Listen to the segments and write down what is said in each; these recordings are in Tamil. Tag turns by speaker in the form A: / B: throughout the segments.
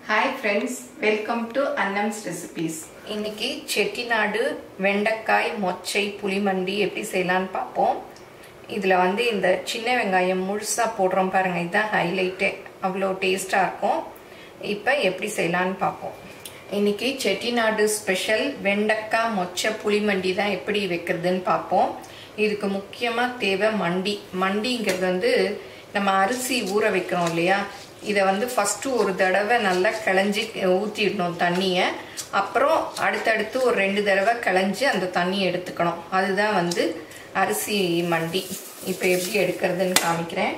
A: hi friends welcome to Annam's recipes இன்னைக்கு செட்டிநாடு வெண்டைக்காய் மொச்சை புளிமண்டி எப்படி செய்யலான்னு பார்ப்போம் இதில் வந்து இந்த சின்ன வெங்காயம் முழுசாக போடுறோம் பாருங்கள் இதுதான் ஹைலைட்டே அவ்வளோ டேஸ்ட்டாக இருக்கும் இப்போ எப்படி செய்யலான்னு பார்ப்போம் இன்னைக்கு செட்டிநாடு ஸ்பெஷல் வெண்டைக்காய் மொச்சை புளிமண்டி தான் எப்படி வைக்கிறதுன்னு பார்ப்போம் இதுக்கு முக்கியமாக தேவை மண்டி மண்டிங்கிறது வந்து நம்ம அரிசி ஊற வைக்கிறோம் இல்லையா இதை வந்து ஃபஸ்ட்டு ஒரு தடவை நல்லா கிளஞ்சி ஊற்றிடணும் தண்ணியை அப்புறம் அடுத்தடுத்து ஒரு ரெண்டு தடவை கிளஞ்சி அந்த தண்ணியை எடுத்துக்கணும் அதுதான் வந்து அரிசி மண்டி இப்போ எப்படி எடுக்கிறதுன்னு காமிக்கிறேன்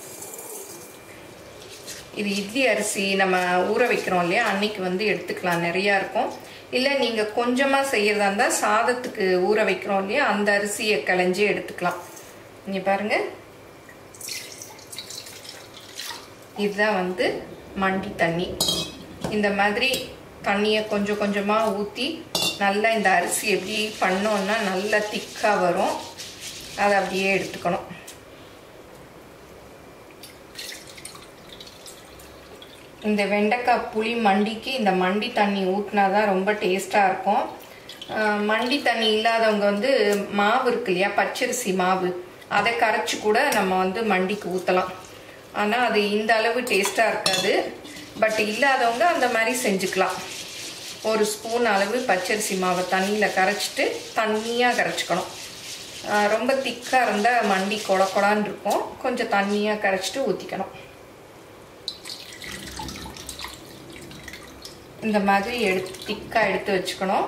A: இது இட்லி அரிசி நம்ம ஊற வைக்கிறோம் இல்லையா அன்னைக்கு வந்து எடுத்துக்கலாம் நிறையா இருக்கும் இல்லை நீங்கள் கொஞ்சமாக செய்யறதா இருந்தால் சாதத்துக்கு ஊற வைக்கிறோம் இல்லையா அந்த அரிசியை கிளஞ்சி எடுத்துக்கலாம் இங்கே பாருங்கள் இதுதான் வந்து மண்டி தண்ணி இந்த மாதிரி தண்ணியை கொஞ்சம் கொஞ்சமாக ஊற்றி நல்லா இந்த அரிசி எப்படி பண்ணோன்னா நல்லா திக்காக வரும் அதை அப்படியே எடுத்துக்கணும் இந்த வெண்டைக்காய் புளி மண்டிக்கு இந்த மண்டி தண்ணி ஊற்றினா தான் ரொம்ப டேஸ்ட்டாக இருக்கும் மண்டி தண்ணி இல்லாதவங்க வந்து மாவு இருக்கு இல்லையா பச்சரிசி மாவு அதை கரைச்சி கூட நம்ம வந்து மண்டிக்கு ஊற்றலாம் ஆனால் அது இந்த அளவு டேஸ்ட்டாக இருக்காது பட் இல்லாதவங்க அந்த மாதிரி செஞ்சுக்கலாம் ஒரு ஸ்பூன் அளவு பச்சரிசி மாவை தண்ணியில் கரைச்சிட்டு தண்ணியாக கரைச்சிக்கணும் ரொம்ப திக்காக இருந்தால் மண்டி கொட கொடான்னு இருக்கும் கொஞ்சம் தண்ணியாக கரைச்சிட்டு ஊற்றிக்கணும் இந்த மாதிரி எடுத்து திக்காக எடுத்து வச்சுக்கணும்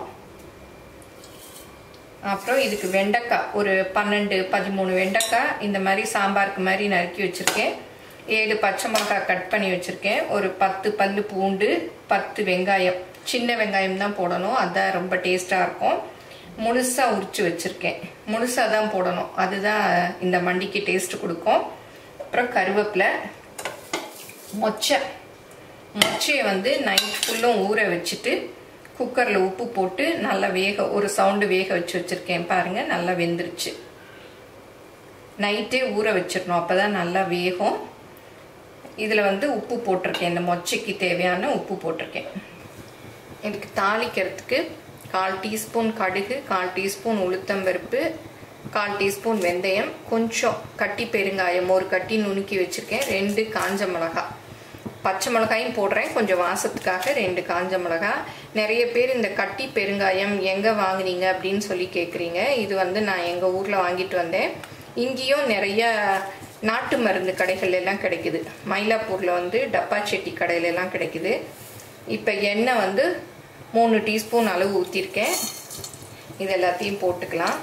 A: அப்புறம் இதுக்கு வெண்டைக்காய் ஒரு பன்னெண்டு பதிமூணு வெண்டைக்காய் இந்த மாதிரி சாம்பாருக்கு மாதிரி நறுக்கி வச்சுருக்கேன் ஏழு பச்சை மிளகாய் கட் பண்ணி வச்சுருக்கேன் ஒரு பத்து பல்லு பூண்டு பத்து வெங்காயம் சின்ன வெங்காயம் தான் போடணும் அதுதான் ரொம்ப டேஸ்ட்டாக இருக்கும் முழுசாக உரிச்சு வச்சுருக்கேன் முழுசாக தான் போடணும் அதுதான் இந்த மண்டிக்கு டேஸ்ட் கொடுக்கும் அப்புறம் கருவேப்பிலை மொச்சை மொச்சையை வந்து நைட் ஃபுல்லும் ஊற வச்சுட்டு குக்கரில் உப்பு போட்டு நல்லா வேக ஒரு சவுண்டு வேக வச்சு வச்சுருக்கேன் பாருங்கள் நல்லா வெந்துருச்சு நைட்டே ஊற வச்சிடணும் அப்போ தான் நல்லா வேகும் இதில் வந்து உப்பு போட்டிருக்கேன் இந்த மொச்சைக்கு தேவையான உப்பு போட்டிருக்கேன் இதுக்கு தாளிக்கிறதுக்கு கால் டீஸ்பூன் கடுகு கால் டீஸ்பூன் உளுத்தம்பருப்பு கால் டீஸ்பூன் வெந்தயம் கொஞ்சம் கட்டி பெருங்காயம் ஒரு கட்டி நுணுக்கி வச்சுருக்கேன் ரெண்டு காஞ்ச மிளகாய் பச்சை மிளகாயும் போடுறேன் கொஞ்சம் வாசத்துக்காக ரெண்டு காஞ்ச மிளகாய் நிறைய பேர் இந்த கட்டி பெருங்காயம் எங்கே வாங்குனீங்க அப்படின்னு சொல்லி கேட்குறீங்க இது வந்து நான் எங்கள் ஊரில் வாங்கிட்டு வந்தேன் இங்கேயும் நிறைய நாட்டு மருந்து கடைகள் எல்லாம் கிடைக்குது மயிலாப்பூரில் வந்து டப்பா செட்டி கடையில எல்லாம் கிடைக்குது இப்போ எண்ணெய் வந்து மூணு டீஸ்பூன் அளவு ஊற்றிருக்கேன் இது எல்லாத்தையும் போட்டுக்கலாம்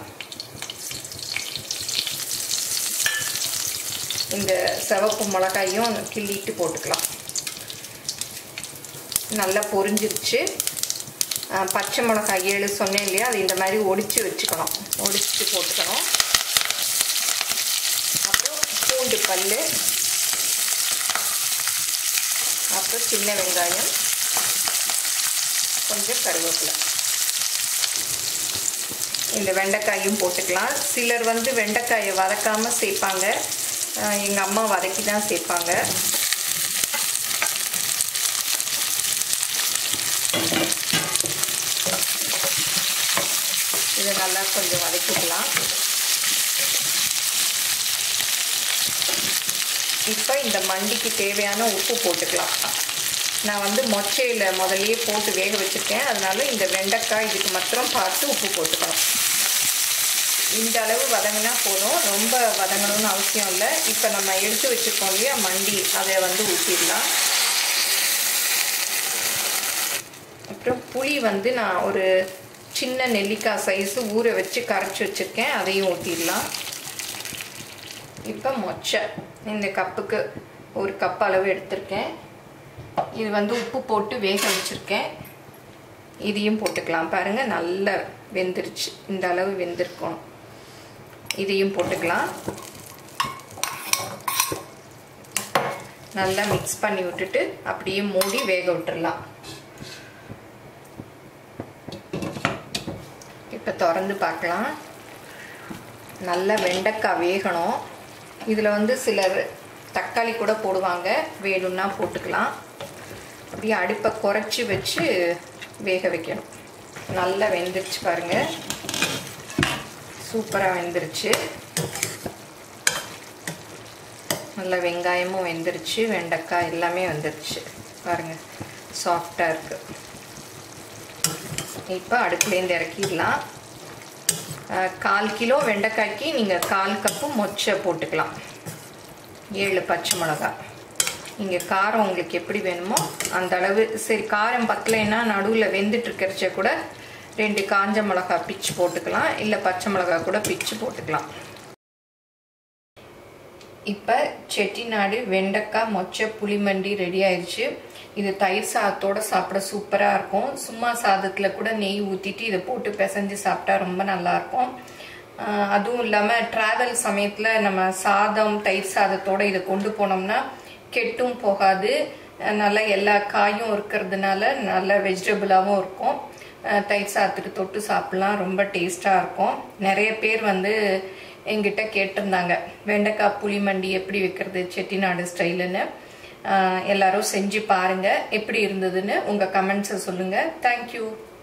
A: இந்த சிவப்பு மிளகாயும் கிள்ளிட்டு போட்டுக்கலாம் நல்லா பொரிஞ்சிருச்சு பச்சை மிளகாய் ஏழு சொன்னேன் இல்லையா அது இந்த மாதிரி ஒடிச்சு வச்சுக்கணும் ஒடிச்சு போட்டுக்கணும் அப்புறம் பூண்டு பல் அப்புறம் சின்ன வெங்காயம் கொஞ்சம் கருவேப்பிலை இந்த வெண்டைக்காயும் போட்டுக்கலாம் சிலர் வந்து வெண்டைக்காயை வதக்காமல் சேர்ப்பாங்க எங்கள் அம்மா வதக்கி தான் சேர்ப்பாங்க இதை நல்லா கொஞ்சம் வதக்கிக்கலாம் இப்போ இந்த மண்டிக்கு தேவையான உப்பு போட்டுக்கலாம் நான் வந்து மொச்சையில் முதல்லையே போட்டு வேக வச்சுருக்கேன் அதனால இந்த வெண்டைக்காய் இதுக்கு மாத்திரம் பார்த்து உப்பு போட்டுக்கணும் இந்த அளவு வதங்கினா போதும் ரொம்ப வதங்கணும்னு அவசியம் இல்லை இப்போ நம்ம எடுத்து வச்சுருக்கோம் இல்லையா மண்டி அதை வந்து ஊற்றிடலாம் அப்புறம் புளி வந்து நான் ஒரு சின்ன நெல்லிக்காய் சைஸு ஊற வச்சு கரைச்சி வச்சுருக்கேன் அதையும் ஊற்றிடலாம் இப்போ மொச்சை இந்த கப்புக்கு ஒரு கப் அளவு எடுத்திருக்கேன் இது வந்து உப்பு போட்டு வேக வச்சுருக்கேன் இதையும் போட்டுக்கலாம் பாருங்கள் நல்லா வெந்துருச்சு இந்த அளவு வெந்திருக்கணும் இதையும் போட்டுக்கலாம் நல்லா மிக்ஸ் பண்ணி விட்டுட்டு அப்படியே மூடி வேக விட்டுடலாம் இப்போ திறந்து பார்க்கலாம் நல்லா வெண்டைக்காய் வேகணும் இதில் வந்து சிலர் தக்காளி கூட போடுவாங்க வேணும்னா போட்டுக்கலாம் இப்படி அடுப்பை குறைச்சி வச்சு வேக வைக்கணும் நல்லா வெந்துருச்சு பாருங்க சூப்பராக வெந்துருச்சு நல்லா வெங்காயமும் வெந்துருச்சு வெண்டைக்காய் எல்லாமே வந்துருச்சு பாருங்க சாஃப்டாக இருக்கு இப்போ அடுப்புலேருந்து இறக்கிடலாம் கால் கிலோ வெண்டைக்காய்க்கு நீங்கள் கால் கப்பு மொச்சை போட்டுக்கலாம் ஏழு பச்சை மிளகா நீங்கள் காரம் உங்களுக்கு எப்படி வேணுமோ அந்த அளவு சரி காரம் பத்தலைன்னா நடுவில் வெந்துட்டு இருக்கிறச்ச கூட ரெண்டு காஞ்ச மிளகா பிச்சு போட்டுக்கலாம் இல்லை பச்சை மிளகா கூட பிச்சு போட்டுக்கலாம் இப்போ செட்டிநாடு வெண்டைக்காய் மொச்சை புளிமண்டி ரெடி ஆயிடுச்சு இது தயிர் சாதத்தோட சாப்பிட சூப்பராக இருக்கும் சும்மா சாதத்தில் கூட நெய் ஊற்றிட்டு இதை போட்டு பிசைஞ்சு சாப்பிட்டா ரொம்ப நல்லாயிருக்கும் அதுவும் இல்லாமல் ட்ராவல் சமயத்தில் நம்ம சாதம் தயிர் சாதத்தோடு இதை கொண்டு போனோம்னா கெட்டும் போகாது நல்லா எல்லா காயும் இருக்கிறதுனால நல்ல வெஜிடபிளாகவும் இருக்கும் தயிர் சாதத்துக்கு தொட்டு சாப்பிட்லாம் ரொம்ப டேஸ்ட்டாக இருக்கும் நிறைய பேர் வந்து எங்கிட்ட கேட்டிருந்தாங்க வெண்டைக்காய் புளிமண்டி எப்படி வைக்கிறது செட்டிநாடு ஸ்டைலுன்னு எல்லாரும் செஞ்சு பாருங்கள் எப்படி இருந்ததுன்னு உங்கள் கமெண்ட்ஸை சொல்லுங்கள் தேங்க்யூ